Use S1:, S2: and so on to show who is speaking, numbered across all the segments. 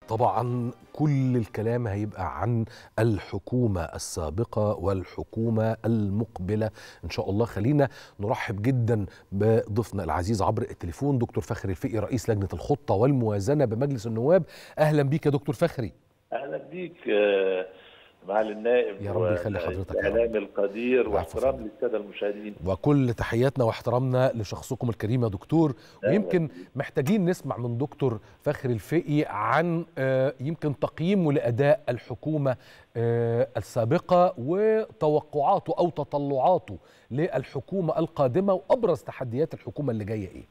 S1: طبعا كل الكلام هيبقى عن الحكومة السابقة والحكومة المقبلة إن شاء الله خلينا نرحب جدا بضيفنا العزيز عبر التليفون دكتور فخري الفقي رئيس لجنة الخطة والموازنة بمجلس النواب أهلا بيك يا دكتور فخري
S2: اهلا بيك آه، معالي النائب
S1: يا رب يخلي حضرتك يا رب.
S2: الاعلام القدير
S1: العفو
S2: واحترام
S1: فندم.
S2: للساده المشاهدين
S1: وكل تحياتنا واحترامنا لشخصكم الكريم يا دكتور ويمكن محتاجين نسمع من دكتور فخري الفقي عن آه، يمكن تقييمه لأداء الحكومة آه، السابقة وتوقعاته أو تطلعاته للحكومة القادمة وأبرز تحديات الحكومة اللي جاية إيه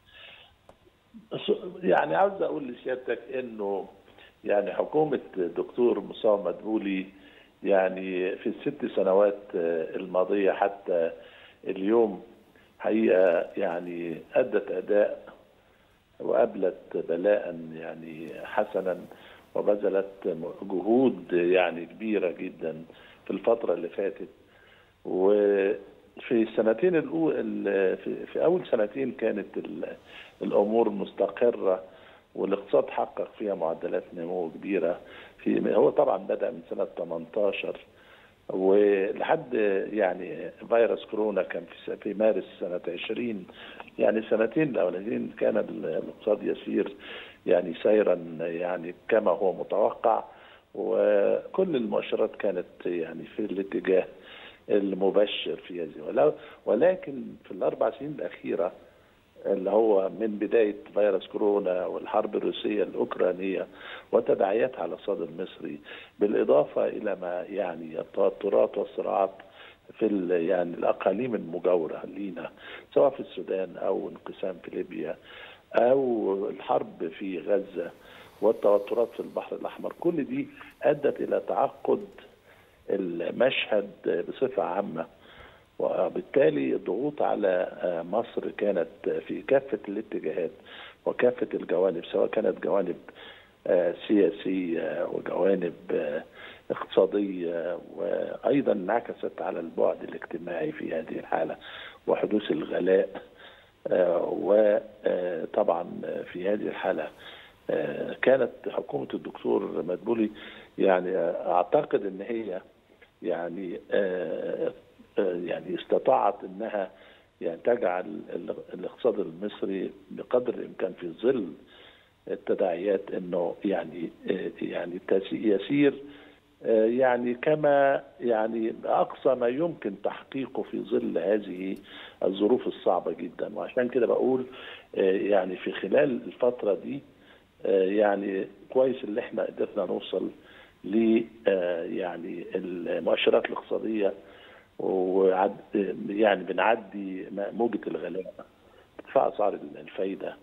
S2: يعني عاوز اقول لسيادتك انه يعني حكومه الدكتور مصطفى مدبولي يعني في الست سنوات آه، الماضيه حتى اليوم حقيقه يعني ادت اداء وابلت بلاء يعني حسنا وبذلت جهود يعني كبيره جدا في الفتره اللي فاتت وفي السنتين الأول في, في اول سنتين كانت ال- الامور مستقره والاقتصاد حقق فيها معدلات نمو كبيره في هو طبعا بدا من سنه 18 ولحد يعني فيروس كورونا كان في في مارس سنه 20 يعني السنتين الاولانيين كان الاقتصاد يسير يعني سيرا يعني كما هو متوقع وكل المؤشرات كانت يعني في الاتجاه المبشر في هذه ولو- ولكن في الاربع سنين الاخيره اللي هو من بداية فيروس كورونا والحرب الروسية الأوكرانية وتداعياتها على الاقتصاد المصري بالإضافة إلى ما يعني التوترات والصراعات في ال- يعني الأقاليم المجاورة لينا سواء في السودان أو انقسام في ليبيا أو الحرب في غزة والتوترات في البحر الأحمر كل دي أدت إلى تعقد المشهد بصفة عامة وبالتالي الضغوط على آه، مصر كانت في كافة الاتجاهات وكافة الجوانب سواء كانت جوانب آه، سياسية وجوانب آه، اقتصادية وأيضا انعكست على البعد الاجتماعي في هذه الحالة وحدوث الغلاء وطبعا في هذه الحالة آه، كانت حكومة الدكتور مدبولي يعني آه، أعتقد أن هي يعني آه، آه، يعني استطاعت انها يعني تجعل ال- الاقتصاد المصري بقدر الامكان في ظل التداعيات انه يعني آه، يعني تس- يسير آه، يعني كما يعني اقصى ما يمكن تحقيقه في ظل هذه الظروف الصعبه جدا وعشان كده بقول آه، يعني في خلال الفتره دي آه، يعني كويس اللي احنا قدرنا نوصل ل آه، يعني المؤشرات الاقتصاديه وعد يعني بنعدي موجه الغلاء ارتفاع اسعار الفايده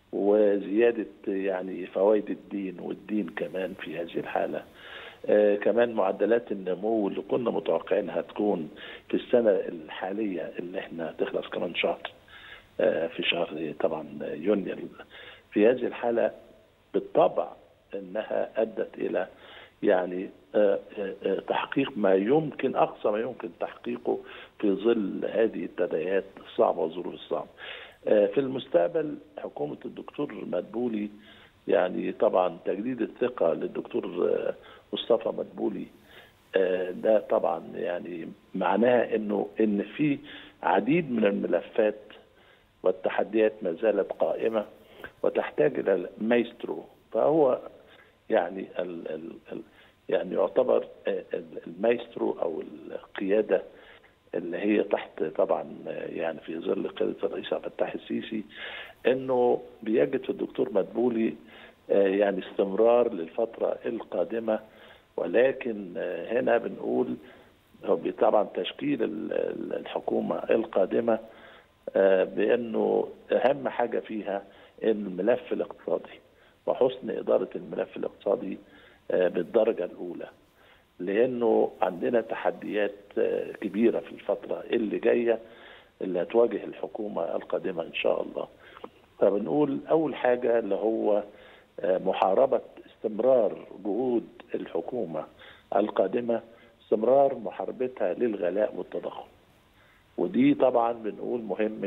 S2: وزياده يعني فوائد الدين والدين كمان في هذه الحاله آه كمان معدلات النمو اللي كنا متوقعينها تكون في السنه الحاليه اللي احنا هتخلص كمان شهر آه في شهر طبعا يونيو في هذه الحاله بالطبع انها ادت الى يعني آه، آه، آه، تحقيق ما يمكن اقصى ما يمكن تحقيقه في ظل هذه التداعيات الصعبه والظروف الصعبه. آه، في المستقبل حكومه الدكتور مدبولي يعني طبعا تجديد الثقه للدكتور آه، مصطفى مدبولي آه، ده طبعا يعني معناها انه ان في عديد من الملفات والتحديات ما زالت قائمه وتحتاج الى مايسترو فهو يعني ال ال ال يعني يعتبر آه، ال- المايسترو او القياده اللي هي تحت طبعا آه، يعني في ظل قياده الرئيس عبد الفتاح السيسي انه بيجد في الدكتور مدبولي آه، يعني استمرار للفتره القادمه ولكن آه، هنا بنقول هو طبعا تشكيل ال- ال- الحكومه القادمه آه، بانه اهم حاجه فيها الملف الاقتصادي وحسن اداره الملف الاقتصادي آه، بالدرجه الاولى لانه عندنا تحديات آه، كبيره في الفتره اللي جايه اللي هتواجه الحكومه القادمه ان شاء الله فبنقول اول حاجه اللي هو آه، محاربه استمرار جهود الحكومه القادمه استمرار محاربتها للغلاء والتضخم ودي طبعا بنقول مهمه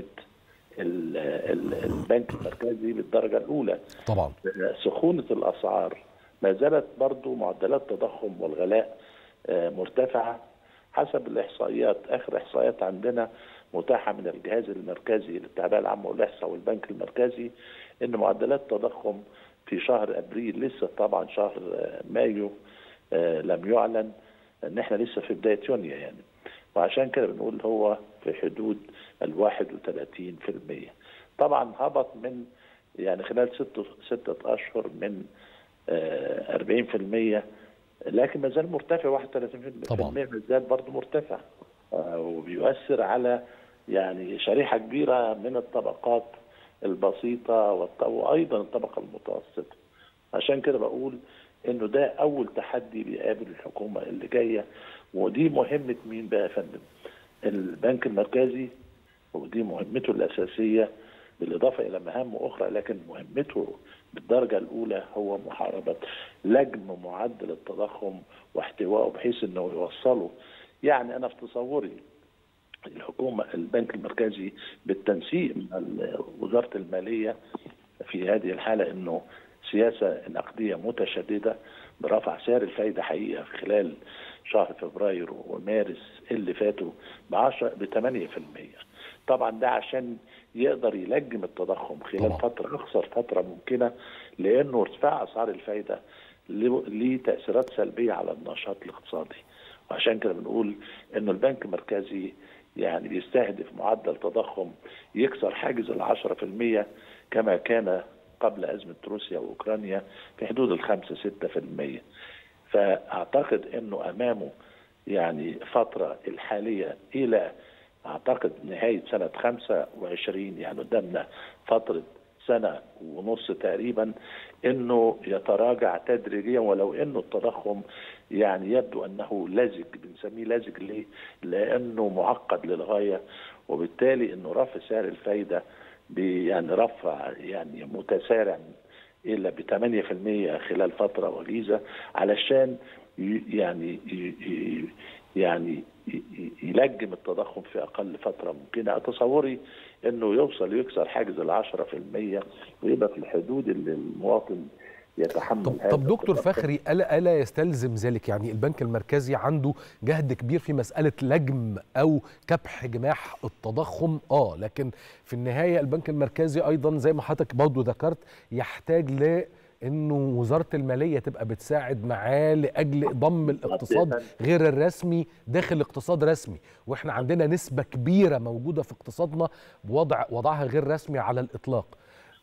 S2: ال- ال- البنك المركزي بالدرجه الاولى
S1: طبعا
S2: سخونه الاسعار ما زالت برضو معدلات التضخم والغلاء مرتفعه حسب الاحصائيات اخر احصائيات عندنا متاحه من الجهاز المركزي للتعبئه العامه والاحصاء والبنك المركزي ان معدلات التضخم في شهر ابريل لسه طبعا شهر مايو لم يعلن ان احنا لسه في بدايه يونيو يعني وعشان كده بنقول هو في حدود ال 31% طبعا هبط من يعني خلال ستة ستة أشهر من 40% لكن ما زال مرتفع 31%
S1: طبعا
S2: ما زال برضه مرتفع وبيؤثر على يعني شريحة كبيرة من الطبقات البسيطة وأيضا الطبقة المتوسطة عشان كده بقول إنه ده أول تحدي بيقابل الحكومة اللي جاية ودي مهمة مين بقى يا فندم؟ البنك المركزي ودي مهمته الأساسية بالإضافة إلى مهام أخرى لكن مهمته بالدرجة الأولى هو محاربة لجم معدل التضخم واحتوائه بحيث أنه يوصله يعني أنا في تصوري الحكومة البنك المركزي بالتنسيق مع وزارة المالية في هذه الحالة أنه سياسة نقدية متشددة برفع سعر الفايدة حقيقة في خلال شهر فبراير ومارس اللي فاتوا ب 10 ب 8% طبعا ده عشان يقدر يلجم التضخم خلال طبعا. فتره اقصر فتره ممكنه لانه ارتفاع اسعار الفايده ليه تاثيرات سلبيه على النشاط الاقتصادي وعشان كده بنقول انه البنك المركزي يعني بيستهدف معدل تضخم يكسر حاجز ال 10% كما كان قبل ازمه روسيا واوكرانيا في حدود ال 5 6% فاعتقد انه امامه يعني فتره الحاليه الى اعتقد نهايه سنه 25 يعني قدامنا فتره سنه ونص تقريبا انه يتراجع تدريجيا ولو انه التضخم يعني يبدو انه لزج بنسميه لزج ليه؟ لانه معقد للغايه وبالتالي انه رفع سعر الفايده يعني رفع يعني متسارع الا ب 8% خلال فتره وجيزه علشان يعني يعني يلجم التضخم في اقل فتره ممكنه تصوري انه يوصل يكسر حاجز ال 10% ويبقى في الحدود اللي المواطن يتحمل
S1: طب, هذا طب دكتور فخري الا الا يستلزم ذلك يعني البنك المركزي عنده جهد كبير في مساله لجم او كبح جماح التضخم اه لكن في النهايه البنك المركزي ايضا زي ما حضرتك برضه ذكرت يحتاج ل انه وزاره الماليه تبقى بتساعد معاه لاجل ضم الاقتصاد غير الرسمي داخل اقتصاد رسمي واحنا عندنا نسبه كبيره موجوده في اقتصادنا بوضع وضعها غير رسمي على الاطلاق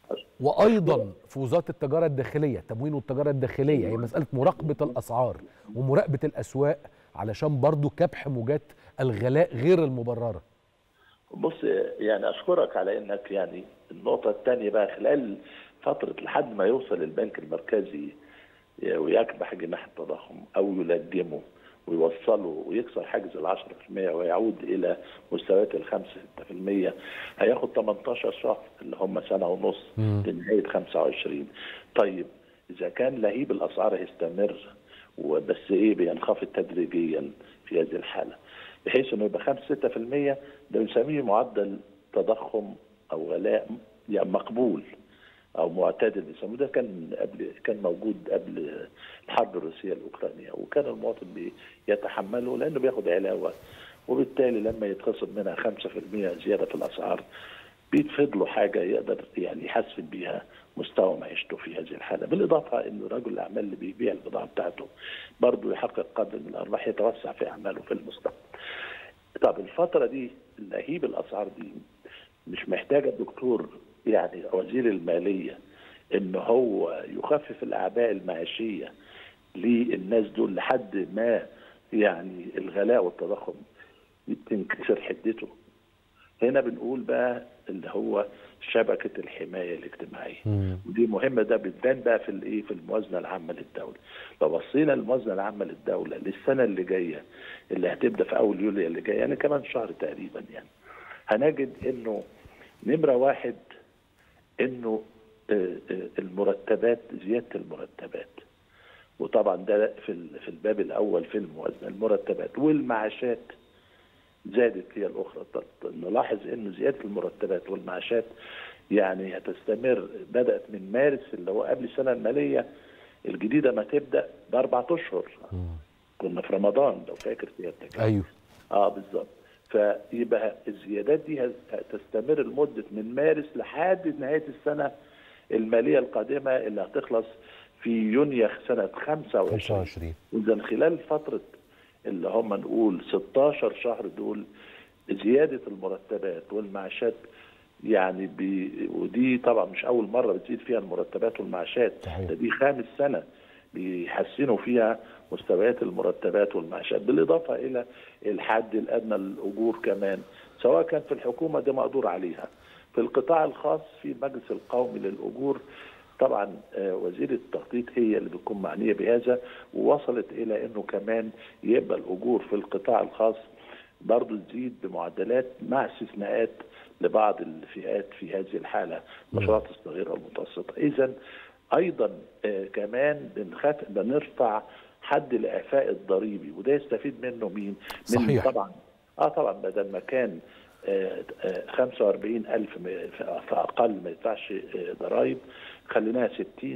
S1: وايضا في وزاره التجاره الداخليه تموين والتجاره الداخليه هي مساله مراقبه الاسعار ومراقبه الاسواق علشان برضو كبح موجات الغلاء غير المبرره
S2: بص يعني اشكرك على انك يعني النقطه الثانيه بقى خلال فتره لحد ما يوصل البنك المركزي ويكبح جناح التضخم او يلجمه ويوصله ويكسر حاجز ال 10% ويعود الى مستويات ال 5 6% هياخد 18 شهر اللي هم سنه ونص لنهايه 25 طيب اذا كان لهيب الاسعار هيستمر وبس ايه بينخفض تدريجيا في هذه الحاله بحيث انه يبقى 5 6% ده بنسميه معدل تضخم او غلاء يعني مقبول او معتدل بيسموه ده كان قبل كان موجود قبل الحرب الروسيه الاوكرانيه وكان المواطن بيتحمله لانه بياخد علاوه وبالتالي لما يتخصم منها 5% زياده في الاسعار بيتفض له حاجه يقدر يعني يحسن بيها مستوى معيشته في هذه الحاله، بالاضافه انه رجل الاعمال اللي بيبيع البضاعه بتاعته برضه يحقق قدر من الارباح يتوسع في اعماله في المستقبل. طب الفتره دي لهيب الاسعار دي مش محتاجه الدكتور يعني وزير الماليه ان هو يخفف الاعباء المعيشيه للناس دول لحد ما يعني الغلاء والتضخم تنكسر حدته هنا بنقول بقى اللي هو شبكه الحمايه الاجتماعيه
S1: مم.
S2: ودي مهمه ده بتبان بقى في الايه في الموازنه العامه للدوله لو بصينا الموازنه العامه للدوله للسنه اللي جايه اللي هتبدا في اول يوليو اللي جاي يعني كمان شهر تقريبا يعني هنجد انه نمره واحد انه المرتبات زياده المرتبات وطبعا ده في في الباب الاول في الموازنه المرتبات والمعاشات زادت هي الاخرى نلاحظ انه زياده المرتبات والمعاشات يعني هتستمر بدات من مارس اللي هو قبل السنه الماليه الجديده ما تبدا باربع اشهر كنا في رمضان لو فاكر سيادتك
S1: ايوه
S2: اه بالظبط فيبقى الزيادات دي هتستمر لمده من مارس لحد نهايه السنه الماليه القادمه اللي هتخلص في يونيو سنه 25
S1: 25
S2: اذا خلال فتره اللي هم نقول 16 شهر دول زياده المرتبات والمعاشات يعني بي ودي طبعا مش اول مره بتزيد فيها المرتبات والمعاشات
S1: صحيح.
S2: ده دي خامس سنه بيحسنوا فيها مستويات المرتبات والمعاشات بالاضافه الى الحد الادنى للاجور كمان سواء كان في الحكومه ده مقدور عليها في القطاع الخاص في المجلس القومي للاجور طبعا آه، وزير التخطيط هي اللي بتكون معنيه بهذا ووصلت الى انه كمان يبقى الاجور في القطاع الخاص برضه تزيد بمعدلات مع استثناءات لبعض الفئات في هذه الحاله المشروعات الصغيره والمتوسطه اذا ايضا آه كمان بنخاف بنرفع حد الاعفاء الضريبي وده يستفيد منه مين؟ من
S1: صحيح.
S2: طبعا اه طبعا بدل ما كان آه، آه، 45000 م- فاقل ما يدفعش آه، ضرائب خليناها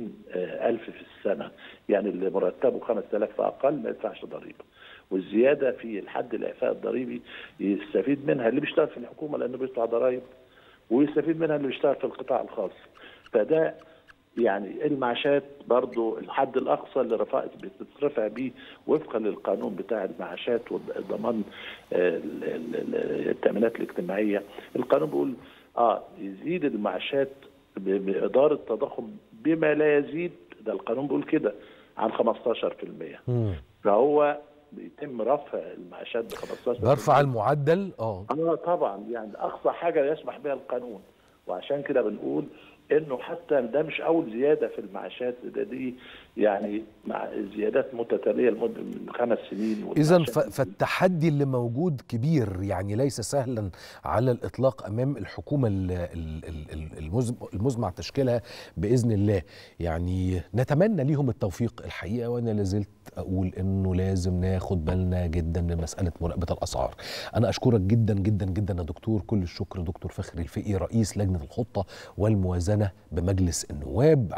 S2: 60000 في السنه يعني اللي مرتبه 5000 فاقل ما يدفعش ضريبه والزياده في الحد الاعفاء الضريبي يستفيد منها اللي بيشتغل في الحكومه لانه بيدفع ضرائب ويستفيد منها اللي بيشتغل في القطاع الخاص فده يعني المعاشات برضو الحد الاقصى اللي رفع بتترفع بيه وفقا للقانون بتاع المعاشات وضمان آه، ال- ال- ال- التامينات الاجتماعيه القانون بيقول اه يزيد المعاشات ب- باداره التضخم بما لا يزيد ده القانون بيقول كده عن 15%
S1: مم.
S2: فهو بيتم رفع المعاشات ب 15%
S1: برفع المعدل اه
S2: اه طبعا يعني اقصى حاجه يسمح بها القانون وعشان كده بنقول انه حتى ده مش اول زياده في المعاشات ده دي يعني مع زيادات متتاليه لمده من خمس سنين
S1: اذا
S2: والمعاشات-
S1: فالتحدي اللي موجود كبير يعني ليس سهلا على الاطلاق امام الحكومه ال- ال- ال- ال- المزم- المزمع تشكيلها باذن الله يعني نتمنى ليهم التوفيق الحقيقه وانا لازلت اقول انه لازم ناخد بالنا جدا من مساله مراقبه الاسعار انا اشكرك جدا جدا جدا يا دكتور كل الشكر دكتور فخري الفقي رئيس لجنه الخطه والموازنه بمجلس النواب